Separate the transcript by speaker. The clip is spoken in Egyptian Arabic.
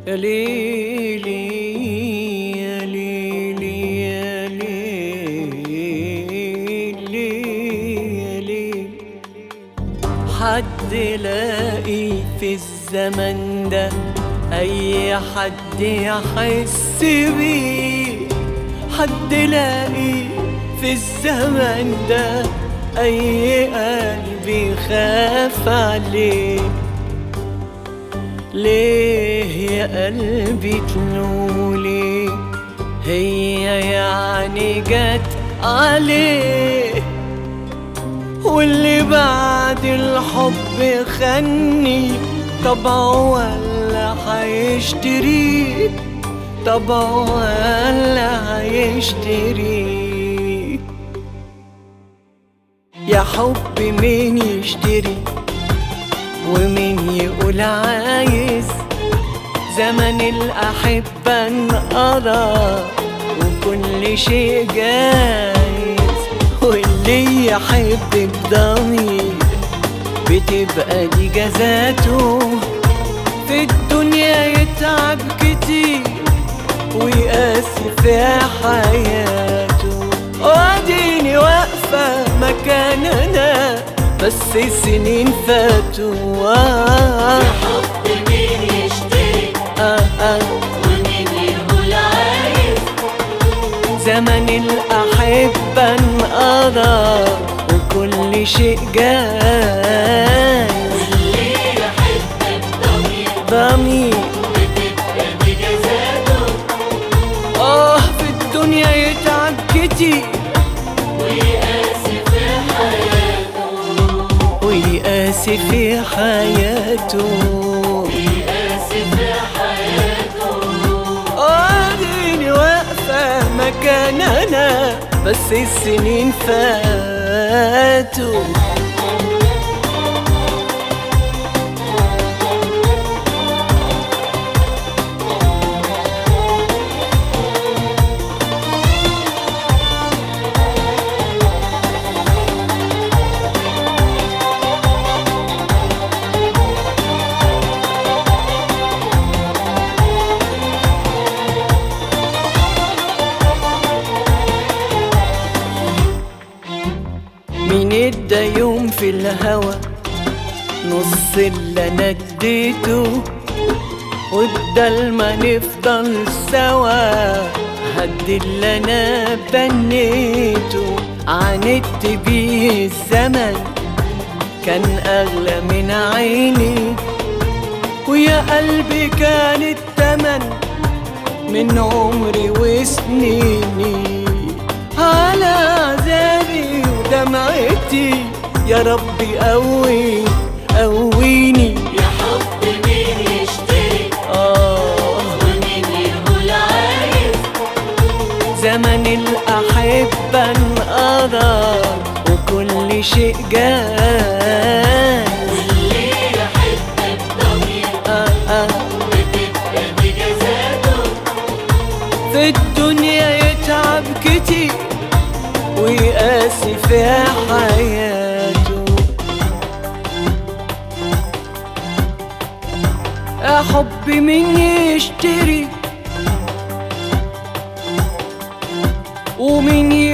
Speaker 1: يا ليلي يا ليلي يا ليلي يا ليلي حد لاقي في الزمن ده أي حد يحس بيه حد لاقي في الزمن ده أي قلب يخاف عليه ليه يا قلبي تلولي هي يعني جت عليه واللي بعد الحب خني طبعه ولا هيشتريه طبعه ولا هيشتريه يا حب مين يشتري ومين يقول عايز زمن الأحبة انقضى وكل شيء جايز واللي يحب بضمير بتبقى دي جزاته في الدنيا يتعب كتير ويقاسي في حياته واديني واقفة مكاننا بس السنين فاتوا آه
Speaker 2: حب مين يشتري
Speaker 1: آه آه
Speaker 2: ومين يقول عايز
Speaker 1: زمن الأحبة انقضى وكل شيء جاي
Speaker 2: اللي يحب الضمير
Speaker 1: ضمير
Speaker 2: بتبقى بجزاته
Speaker 1: آه في الدنيا يتعب كتير
Speaker 2: ويقاسي في حياته
Speaker 1: ويقاسي في حياته
Speaker 2: ويقاسي في حياته
Speaker 1: اديني واقفة مكاننا بس السنين فاتوا مين ادى يوم في الهوى نص اللي انا اديته وبدل ما نفضل سوا هد اللي انا بنيته عاندت بيه الزمن كان اغلى من عيني ويا قلبي كان التمن من عمري وسنيني على عذابي ودمعتي يا ربي قوي قويني
Speaker 2: يا حب مين يشتري
Speaker 1: آه
Speaker 2: ومين يقول عايز
Speaker 1: زمن الأحبة انقضى وكل شيء جاي
Speaker 2: اللي يحب الضمير
Speaker 1: آه آه
Speaker 2: بتبقى بجزاته
Speaker 1: في الدنيا يتعب كتير ويقاسي في حياته يا حب مين يشتري ومين